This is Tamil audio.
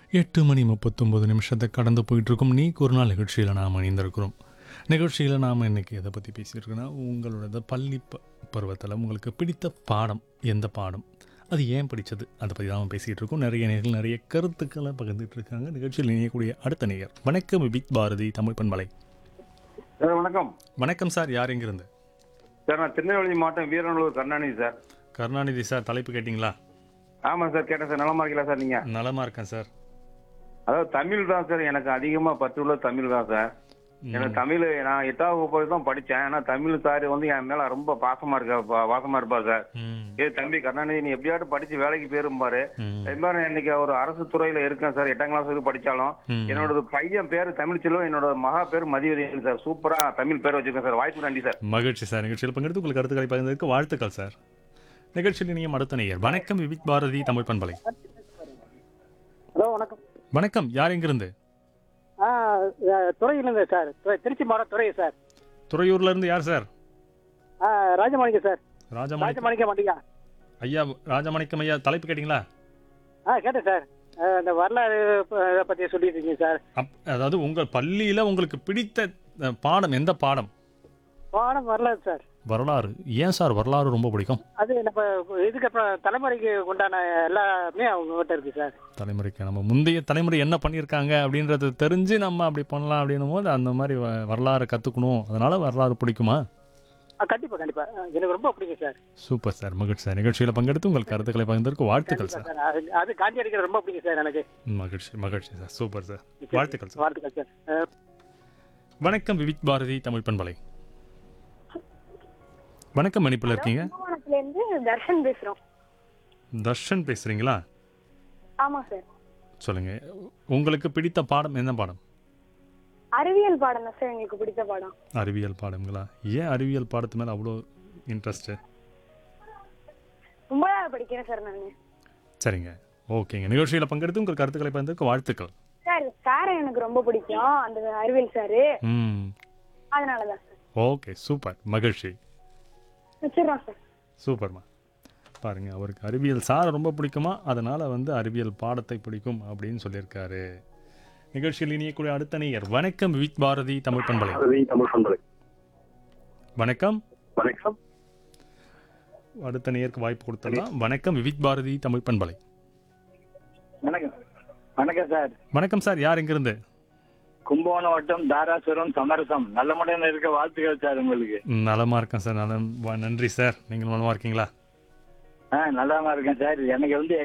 எட்டு மணி முப்பத்தொம்பது நிமிஷத்தை கடந்து போயிட்டுருக்கும் நீ ஒரு நாள் நிகழ்ச்சியில் நாம் இணைந்திருக்கிறோம் நிகழ்ச்சியில் நாம் இன்னைக்கு எதை பற்றி பேசியிருக்கோன்னா உங்களோட பள்ளி ப பருவத்தில் உங்களுக்கு பிடித்த பாடம் எந்த பாடம் அது ஏன் பிடிச்சது அதை பற்றி தான் பேசிகிட்டு இருக்கோம் நிறைய நேர்கள் நிறைய கருத்துக்களை பகிர்ந்துட்டு இருக்காங்க நிகழ்ச்சியில் இணையக்கூடிய அடுத்த நேயர் வணக்கம் விபிக் பாரதி தமிழ் பண்பலை சார் வணக்கம் வணக்கம் சார் யார் எங்கிருந்து சார் நான் திருநெல்வேலி மாவட்டம் வீரநல்லூர் கருணாநிதி சார் கருணாநிதி சார் தலைப்பு கேட்டிங்களா ஆமாம் சார் கேட்டேன் சார் நலமா இருக்கீங்களா சார் நீங்கள் நலமாக இருக்கேன் சார் அதாவது தமிழ் தான் சார் எனக்கு அதிகமாக பற்று உள்ள தமிழ் தான் சார் எனக்கு தமிழ் நான் எட்டாவது வகுப்பு தான் படித்தேன் ஆனால் தமிழ் சார் வந்து என் மேலே ரொம்ப பாசமாக இருக்க பா- பாசமா இருப்பார் சார் ம் ஏ தம்பி கருணாநிதி நீ எப்படியாவது படிச்சு வேலைக்கு போயிருப்பாரு ம் அது மாதிரி இன்னைக்கு ஒரு அரசு துறையில இருக்கேன் சார் எட்டாம் கிளாஸ் வரைக்கும் படிச்சாலும் ம். என்னோட பையன் பேர் தமிழ்ச்செல்வம் என்னோட மகா பேர் மதிவதன் சார் சூப்பரா தமிழ் பேர் வச்சிருக்கேன் சார் வாய்ப்பு நன்றி சார் மகிழ்ச்சி சார் நிகழ்ச்சியில் பங்கெடுத்து உங்களுக்கு கருத்துக்களை பகிர்ந்ததற்கு வாழ்த்துக்கள் சார் நிகழ்ச்சியில் நீங்கள் அடுத்த நேயர் வணக்கம் விவிக் பாரதி தமிழ் பண்பலை ஹலோ வணக்கம் வணக்கம் யார் எங்கிருந்து ஆ அஹ், துறையிலிருந்து சார் துறை- திருச்சி மாவட்டம் துறை சார் துறையூர்ல இருந்து யார் சார் ஆ ராஜமாணிக்கம் சார் ராஜமாணிக்கம் ராஜமாணிக்கம் மாட்டீங்க ஐயா ராஜமாணிக்கம் ஐயா தலைப்பு கேட்டிங்களா ஆ கேட்டேன் சார் அஹ், இந்த வரலாறு ப- இதை பற்றி சொல்லிட்டு இருக்கீங்க சார் அப் அதாவது உங்கள் பள்ளியில் உங்களுக்கு பிடித்த அஹ், பாடம் எந்த பாடம் பாடம் வரலாறு சார் வரலாறு ஏன் சார் வரலாறு ரொம்ப பிடிக்கும் அது நம்ம இதுக்கு அப்புறம் தலைமுறைக்கு உண்டான எல்லாமே அவங்ககிட்ட இருக்கு சார் தலைமுறைக்கு நம்ம முந்தைய தலைமுறை என்ன பண்ணியிருக்காங்க அப்படின்றது தெரிஞ்சு நம்ம அப்படி பண்ணலாம் அப்படின்னும் போது அந்த மாதிரி வ- வரலாறு கற்றுக்கணும் அதனால வரலாறு பிடிக்குமா ஆ கண்டிப்பாக கண்டிப்பாக எனக்கு ரொம்ப பிடிக்கும் சார் சூப்பர் சார் மகிழ்ச்சி சார் நிகழ்ச்சியில் பங்கெடுத்து உங்கள் கருத்துக்களை பகிர்ந்ததற்கு வாழ்த்துக்கள் சார் சார் அது அது காந்தி அடிக்கிறது ரொம்ப பிடிக்கும் சார் எனக்கு மகிழ்ச்சி மகிழ்ச்சி சார் சூப்பர் சார் வாழ்த்துக்கள் சார் வாழ்த்துக்கள் சார் அஹ், வணக்கம் விவிக் பாரதி தமிழ் பண்பலை வணக்கம் மணிப்பில் இருக்கீங்க கும்பகோணத்துல இருந்து தர்ஷன் பேசுறோம் தர்ஷன் பேசுறீங்களா ஆமா சார் சொல்லுங்க உங்களுக்கு பிடித்த பாடம் என்ன பாடம் அறிவியல் பாடம் தான் சார் எங்களுக்கு பிடித்த பாடம் அறிவியல் பாடங்களா ஏன் அறிவியல் பாடத்து மேலே அவ்வளோ இன்ட்ரெஸ்ட்டு ரொம்ப நாள் படிக்கிறேன் சார் நான் சரிங்க ஓகேங்க நிகழ்ச்சியில் பங்கெடுத்து உங்கள் கருத்துக்களை பகிர்ந்ததற்கு வாழ்த்துக்கள் சார் சாரை எனக்கு ரொம்ப பிடிக்கும் அந்த அறிவியல் சாரு ம் அதனாலதான் சார் ஓகே சூப்பர் மகிழ்ச்சி வச்சிடறோம் சார் சூப்பர்மா பாருங்க அவருக்கு அறிவியல் சார் ரொம்ப பிடிக்குமா அதனால வந்து அறிவியல் பாடத்தை பிடிக்கும் அப்படின்னு சொல்லியிருக்காரு நிகழ்ச்சியில் இனியக்கூடிய அடுத்த நேயர் வணக்கம் விவிக் பாரதி தமிழ் பண்பலை தமிழ் பண்பலை வணக்கம் வணக்கம் அடுத்த நேயருக்கு வாய்ப்பு கொடுத்துடலாம் வணக்கம் விவிக் பாரதி தமிழ் பண்பலை வணக்கம் வணக்கம் சார் வணக்கம் சார் யார் எங்கிருந்து கும்பகோணம் வட்டம் தாராசுரம் சமரசம் நல்ல முறையில் இருக்க வாழ்த்துக்கள் சார் உங்களுக்கு ம், நலமா இருக்கேன் சார் நலம் வ- நன்றி சார் நீங்கள் நலமா இருக்கீங்களா ஆ நல்லாமா இருக்கேன் சார் எனக்கு வந்து